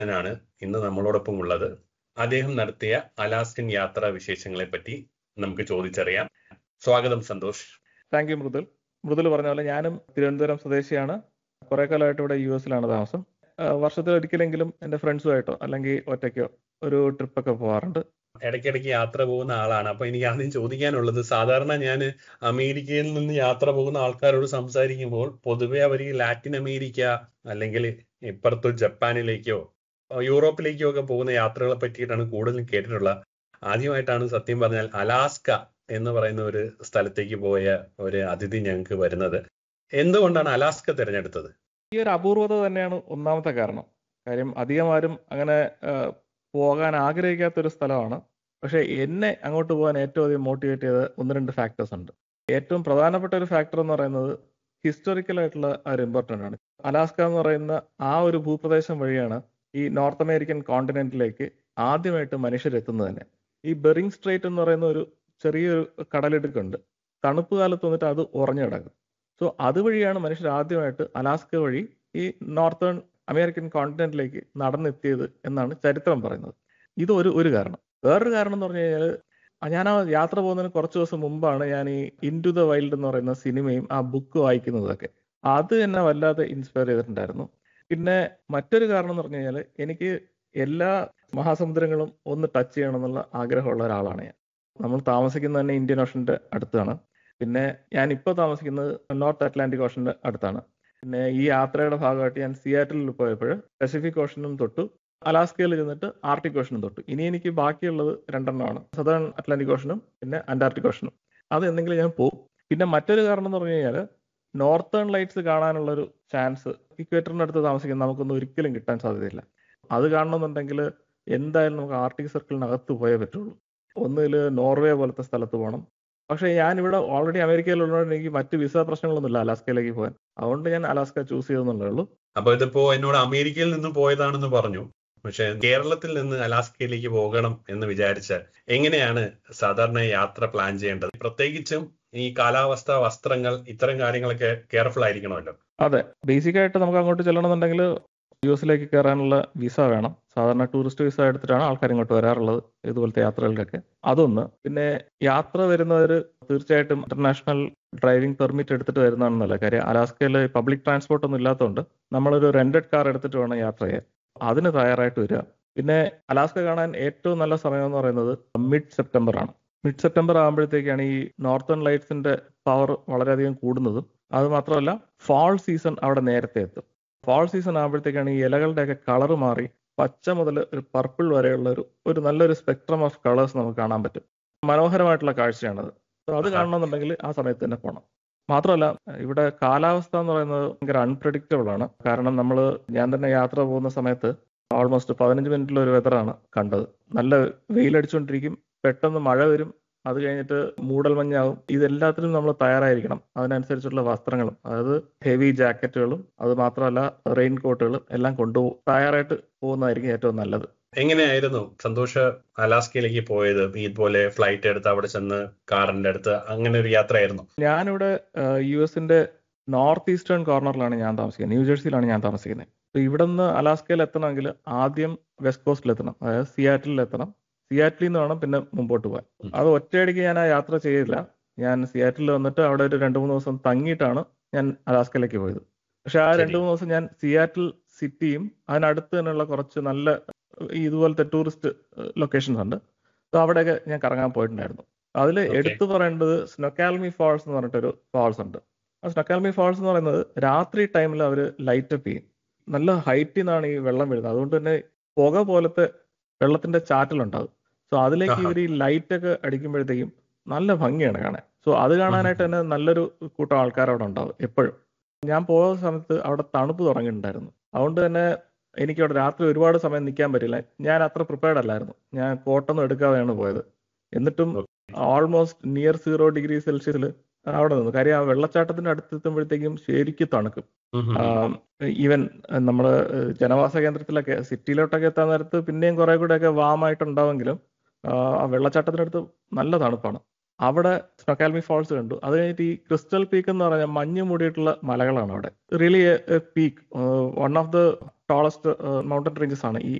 ആണ് ഇന്ന് നമ്മളോടൊപ്പം ഉള്ളത് അദ്ദേഹം നടത്തിയ അലാസ്കൻ യാത്രാ വിശേഷങ്ങളെ പറ്റി നമുക്ക് ചോദിച്ചറിയാം സ്വാഗതം സന്തോഷ് താങ്ക് യു മൃദുൽ മൃദുൽ പറഞ്ഞ പോലെ ഞാനും തിരുവനന്തപുരം സ്വദേശിയാണ് കുറെ കാലമായിട്ട് ഇവിടെ യു എസിലാണ് താമസം വർഷത്തിൽ ഒരിക്കലെങ്കിലും എൻ്റെ ഫ്രണ്ട്സുമായിട്ടോ അല്ലെങ്കിൽ ഒറ്റയ്ക്കോ ഒരു ട്രിപ്പൊക്കെ പോകാറുണ്ട് ഇടയ്ക്കിടയ്ക്ക് യാത്ര പോകുന്ന ആളാണ് അപ്പൊ എനിക്ക് ആദ്യം ചോദിക്കാനുള്ളത് സാധാരണ ഞാൻ അമേരിക്കയിൽ നിന്ന് യാത്ര പോകുന്ന ആൾക്കാരോട് സംസാരിക്കുമ്പോൾ പൊതുവെ അവർ ലാറ്റിൻ അമേരിക്ക അല്ലെങ്കിൽ ഇപ്പുറത്ത് ജപ്പാനിലേക്കോ യൂറോപ്പിലേക്കോ ഒക്കെ പോകുന്ന യാത്രകളെ പറ്റിയിട്ടാണ് കൂടുതലും കേട്ടിട്ടുള്ളത് ആദ്യമായിട്ടാണ് സത്യം പറഞ്ഞാൽ അലാസ്ക എന്ന് പറയുന്ന ഒരു സ്ഥലത്തേക്ക് പോയ ഒരു അതിഥി ഞങ്ങൾക്ക് വരുന്നത് എന്തുകൊണ്ടാണ് അലാസ്ക തിരഞ്ഞെടുത്തത് ഈ ഒരു അപൂർവത തന്നെയാണ് ഒന്നാമത്തെ കാരണം കാര്യം അധികം ആരും അങ്ങനെ പോകാൻ ആഗ്രഹിക്കാത്ത ഒരു സ്ഥലമാണ് പക്ഷെ എന്നെ അങ്ങോട്ട് പോകാൻ ഏറ്റവും അധികം മോട്ടിവേറ്റ് ചെയ്ത ഒന്ന് രണ്ട് ഫാക്ടേഴ്സ് ഉണ്ട് ഏറ്റവും പ്രധാനപ്പെട്ട ഒരു ഫാക്ടർ എന്ന് പറയുന്നത് ഹിസ്റ്റോറിക്കൽ ആയിട്ടുള്ള ഒരു ഇമ്പോർട്ടൻ്റ് ആണ് അലാസ്ക എന്ന് പറയുന്ന ആ ഒരു ഭൂപ്രദേശം വഴിയാണ് ഈ നോർത്ത് അമേരിക്കൻ കോണ്ടിനെന്റിലേക്ക് ആദ്യമായിട്ട് മനുഷ്യരെത്തുന്നത് തന്നെ ഈ ബെറിങ് സ്ട്രേറ്റ് എന്ന് പറയുന്ന ഒരു ചെറിയൊരു കടലിടുക്കുണ്ട് തണുപ്പ് കാലത്ത് വന്നിട്ട് അത് ഉറഞ്ഞു കിടക്കും സോ അതുവഴിയാണ് മനുഷ്യർ ആദ്യമായിട്ട് അലാസ്ക വഴി ഈ നോർത്തേൺ അമേരിക്കൻ കോണ്ടിനെന്റിലേക്ക് നടന്നെത്തിയത് എന്നാണ് ചരിത്രം പറയുന്നത് ഇത് ഒരു ഒരു കാരണം വേറൊരു കാരണം എന്ന് പറഞ്ഞു കഴിഞ്ഞാൽ ഞാൻ ആ യാത്ര പോകുന്നതിന് കുറച്ച് ദിവസം മുമ്പാണ് ഞാൻ ഈ ഇൻ ടു ദ വൈൽഡ് എന്ന് പറയുന്ന സിനിമയും ആ ബുക്ക് വായിക്കുന്നതൊക്കെ അത് എന്നെ വല്ലാതെ ഇൻസ്പയർ ചെയ്തിട്ടുണ്ടായിരുന്നു പിന്നെ മറ്റൊരു കാരണം എന്ന് പറഞ്ഞു കഴിഞ്ഞാൽ എനിക്ക് എല്ലാ മഹാസമുദ്രങ്ങളും ഒന്ന് ടച്ച് ചെയ്യണം എന്നുള്ള ആഗ്രഹമുള്ള ഒരാളാണ് ഞാൻ നമ്മൾ താമസിക്കുന്നത് തന്നെ ഇന്ത്യൻ ഓഷന്റെ അടുത്താണ് പിന്നെ ഞാൻ ഇപ്പോൾ താമസിക്കുന്നത് നോർത്ത് അറ്റ്ലാന്റിക് ഓഷന്റെ അടുത്താണ് പിന്നെ ഈ യാത്രയുടെ ഭാഗമായിട്ട് ഞാൻ സിയാറ്റിൽ പോയപ്പോൾ പസഫിക് ഓഷനും തൊട്ടു അലാസ്കയിൽ ചെന്നിട്ട് ആർട്ടിക് ഓഷനും തൊട്ടു ഇനി എനിക്ക് ബാക്കിയുള്ളത് രണ്ടെണ്ണമാണ് സദേൺ അറ്റ്ലാന്റിക് ഓഷനും പിന്നെ അന്റാർട്ടിക് ഓഷനും അത് എന്തെങ്കിലും ഞാൻ പോകും പിന്നെ മറ്റൊരു കാരണം എന്ന് പറഞ്ഞു കഴിഞ്ഞാൽ നോർത്തേൺ ലൈറ്റ്സ് കാണാനുള്ള ഒരു ചാൻസ് ഇക്വേറ്ററിന്റെ അടുത്ത് താമസിക്കുന്ന നമുക്കൊന്നും ഒരിക്കലും കിട്ടാൻ സാധ്യതയില്ല അത് കാണണമെന്നുണ്ടെങ്കിൽ എന്തായാലും നമുക്ക് ആർട്ടിക് സർക്കിളിനകത്ത് പോയേ പറ്റുള്ളൂ ഒന്നിൽ നോർവേ പോലത്തെ സ്ഥലത്ത് പോകണം പക്ഷേ ഞാൻ ഇവിടെ ഓൾറെഡി അമേരിക്കയിലുള്ളതുകൊണ്ട് എനിക്ക് മറ്റ് വിസ പ്രശ്നങ്ങളൊന്നുമില്ല അലാസ്കയിലേക്ക് പോകാൻ അതുകൊണ്ട് ഞാൻ അലാസ്ക ചൂസ് ചെയ്തെന്നുള്ളേ ഉള്ളൂ അപ്പൊ ഇതിപ്പോ എന്നോട് അമേരിക്കയിൽ നിന്ന് പോയതാണെന്ന് പറഞ്ഞു പക്ഷെ കേരളത്തിൽ നിന്ന് അലാസ്കയിലേക്ക് പോകണം എന്ന് വിചാരിച്ചാൽ എങ്ങനെയാണ് സാധാരണ യാത്ര പ്ലാൻ ചെയ്യേണ്ടത് പ്രത്യേകിച്ചും ഈ കാലാവസ്ഥ വസ്ത്രങ്ങൾ ഇത്തരം കാര്യങ്ങളൊക്കെ കെയർഫുൾ ആയിരിക്കണമല്ലോ അതെ ബേസിക് ആയിട്ട് നമുക്ക് അങ്ങോട്ട് ചെല്ലണമെന്നുണ്ടെങ്കിൽ യു എസിലേക്ക് കയറാനുള്ള വിസ വേണം സാധാരണ ടൂറിസ്റ്റ് വിസ എടുത്തിട്ടാണ് ആൾക്കാർ ഇങ്ങോട്ട് വരാറുള്ളത് ഇതുപോലത്തെ യാത്രകൾക്കൊക്കെ അതൊന്ന് പിന്നെ യാത്ര വരുന്നവർ തീർച്ചയായിട്ടും ഇന്റർനാഷണൽ ഡ്രൈവിംഗ് പെർമിറ്റ് എടുത്തിട്ട് വരുന്നതാണെന്നല്ല കാര്യം അലാസ്കയിൽ പബ്ലിക് ട്രാൻസ്പോർട്ട് ഒന്നും ഇല്ലാത്തതുകൊണ്ട് നമ്മളൊരു റെന്റഡ് കാർ എടുത്തിട്ട് വേണം യാത്ര ചെയ്യാൻ അതിന് തയ്യാറായിട്ട് വരിക പിന്നെ അലാസ്ക കാണാൻ ഏറ്റവും നല്ല സമയം എന്ന് പറയുന്നത് മിഡ് സെപ്റ്റംബർ ആണ് മിഡ് സെപ്റ്റംബർ ആകുമ്പോഴത്തേക്കാണ് ഈ നോർത്തേൺ ലൈറ്റ്സിന്റെ പവർ വളരെയധികം കൂടുന്നതും അത് മാത്രമല്ല ഫാൾ സീസൺ അവിടെ നേരത്തെ എത്തും ഫാൾ സീസൺ ആകുമ്പോഴത്തേക്കാണ് ഈ ഇലകളുടെയൊക്കെ കളർ മാറി പച്ച മുതൽ ഒരു പർപ്പിൾ വരെയുള്ള ഒരു ഒരു നല്ലൊരു സ്പെക്ട്രം ഓഫ് കളേഴ്സ് നമുക്ക് കാണാൻ പറ്റും മനോഹരമായിട്ടുള്ള കാഴ്ചയാണത് അത് കാണണമെന്നുണ്ടെങ്കിൽ ആ സമയത്ത് തന്നെ പോകണം മാത്രമല്ല ഇവിടെ കാലാവസ്ഥ എന്ന് പറയുന്നത് ഭയങ്കര അൺപ്രഡിക്റ്റബിൾ ആണ് കാരണം നമ്മൾ ഞാൻ തന്നെ യാത്ര പോകുന്ന സമയത്ത് ഓൾമോസ്റ്റ് പതിനഞ്ച് മിനിറ്റിൽ ഒരു വെതറാണ് കണ്ടത് നല്ല വെയിലടിച്ചുകൊണ്ടിരിക്കും പെട്ടെന്ന് മഴ വരും അത് കഴിഞ്ഞിട്ട് മൂടൽ മഞ്ഞാവും ഇതെല്ലാത്തിനും നമ്മൾ തയ്യാറായിരിക്കണം അതിനനുസരിച്ചുള്ള വസ്ത്രങ്ങളും അതായത് ഹെവി ജാക്കറ്റുകളും അത് മാത്രമല്ല റെയിൻ കോട്ടുകളും എല്ലാം കൊണ്ടുപോകും തയ്യാറായിട്ട് പോകുന്നതായിരിക്കും ഏറ്റവും നല്ലത് എങ്ങനെയായിരുന്നു സന്തോഷ് അലാസ്കയിലേക്ക് പോയത് ഇതുപോലെ ഫ്ലൈറ്റ് എടുത്ത് അവിടെ ചെന്ന് കാറിന്റെ അടുത്ത് അങ്ങനെ ഒരു യാത്രയായിരുന്നു ഞാനിവിടെ യു എസിന്റെ നോർത്ത് ഈസ്റ്റേൺ കോർണറിലാണ് ഞാൻ താമസിക്കുന്നത് ന്യൂജേഴ്സിയിലാണ് ഞാൻ താമസിക്കുന്നത് ഇവിടെ നിന്ന് അലാസ്കയിൽ എത്തണമെങ്കിൽ ആദ്യം വെസ്റ്റ് കോസ്റ്റിൽ എത്തണം അതായത് സിയാറ്റിൽ എത്തണം സിയാറ്റിൽ നിന്ന് വേണം പിന്നെ മുമ്പോട്ട് പോകാൻ അത് ഒറ്റയടിക്ക് ഞാൻ ആ യാത്ര ചെയ്തില്ല ഞാൻ സിയാറ്റിൽ വന്നിട്ട് അവിടെ ഒരു രണ്ട് മൂന്ന് ദിവസം തങ്ങിയിട്ടാണ് ഞാൻ അലാസ്കയിലേക്ക് പോയത് പക്ഷെ ആ രണ്ട് മൂന്ന് ദിവസം ഞാൻ സിയാറ്റിൽ സിറ്റിയും അതിനടുത്ത് തന്നെയുള്ള കുറച്ച് നല്ല ഇതുപോലത്തെ ടൂറിസ്റ്റ് ലൊക്കേഷൻസ് ഉണ്ട് അപ്പൊ അവിടെയൊക്കെ ഞാൻ കറങ്ങാൻ പോയിട്ടുണ്ടായിരുന്നു അതിൽ എടുത്തു പറയേണ്ടത് സ്നൊക്കാൽമി ഫാൾസ് എന്ന് പറഞ്ഞിട്ടൊരു ഫാൾസ് ഉണ്ട് ആ സ്നൊക്കാൽമി ഫാൾസ് എന്ന് പറയുന്നത് രാത്രി ടൈമിൽ അവർ ലൈറ്റ് അപ്പ് ചെയ്യും നല്ല ഹൈറ്റിൽ നിന്നാണ് ഈ വെള്ളം വീഴുന്നത് അതുകൊണ്ട് തന്നെ പുക പോലത്തെ വെള്ളത്തിന്റെ ചാറ്റലുണ്ടാകും സോ അതിലേക്ക് ഇവർ ഈ ലൈറ്റ് ഒക്കെ അടിക്കുമ്പോഴത്തേക്കും നല്ല ഭംഗിയാണ് കാണാൻ സോ അത് കാണാനായിട്ട് തന്നെ നല്ലൊരു കൂട്ടം ആൾക്കാർ അവിടെ ഉണ്ടാവും എപ്പോഴും ഞാൻ പോയ സമയത്ത് അവിടെ തണുപ്പ് തുടങ്ങിയിട്ടുണ്ടായിരുന്നു അതുകൊണ്ട് തന്നെ എനിക്ക് അവിടെ രാത്രി ഒരുപാട് സമയം നിൽക്കാൻ പറ്റില്ല ഞാൻ അത്ര പ്രിപ്പയർഡ് അല്ലായിരുന്നു ഞാൻ കോട്ടൊന്നും എടുക്കാതെയാണ് പോയത് എന്നിട്ടും ഓൾമോസ്റ്റ് നിയർ സീറോ ഡിഗ്രി സെൽഷ്യസിൽ അവിടെ നിന്നു കാര്യം ആ വെള്ളച്ചാട്ടത്തിന്റെ അടുത്തെത്തുമ്പോഴത്തേക്കും ശരിക്കും തണുക്കും ഈവൻ നമ്മൾ ജനവാസ കേന്ദ്രത്തിലൊക്കെ സിറ്റിയിലോട്ടൊക്കെ എത്താൻ നേരത്ത് പിന്നെയും കുറെ കൂടെ ഒക്കെ വാമായിട്ടുണ്ടാവെങ്കിലും ആ വെള്ളച്ചാട്ടത്തിനടുത്ത് നല്ല തണുപ്പാണ് അവിടെ സ്നൊക്കാൽമി ഫോൾസ് കണ്ടു അത് കഴിഞ്ഞിട്ട് ഈ ക്രിസ്റ്റൽ പീക്ക് എന്ന് പറഞ്ഞാൽ മഞ്ഞ് മൂടിയിട്ടുള്ള മലകളാണ് അവിടെ really peak one of the tallest mountain ranges ആണ് ഈ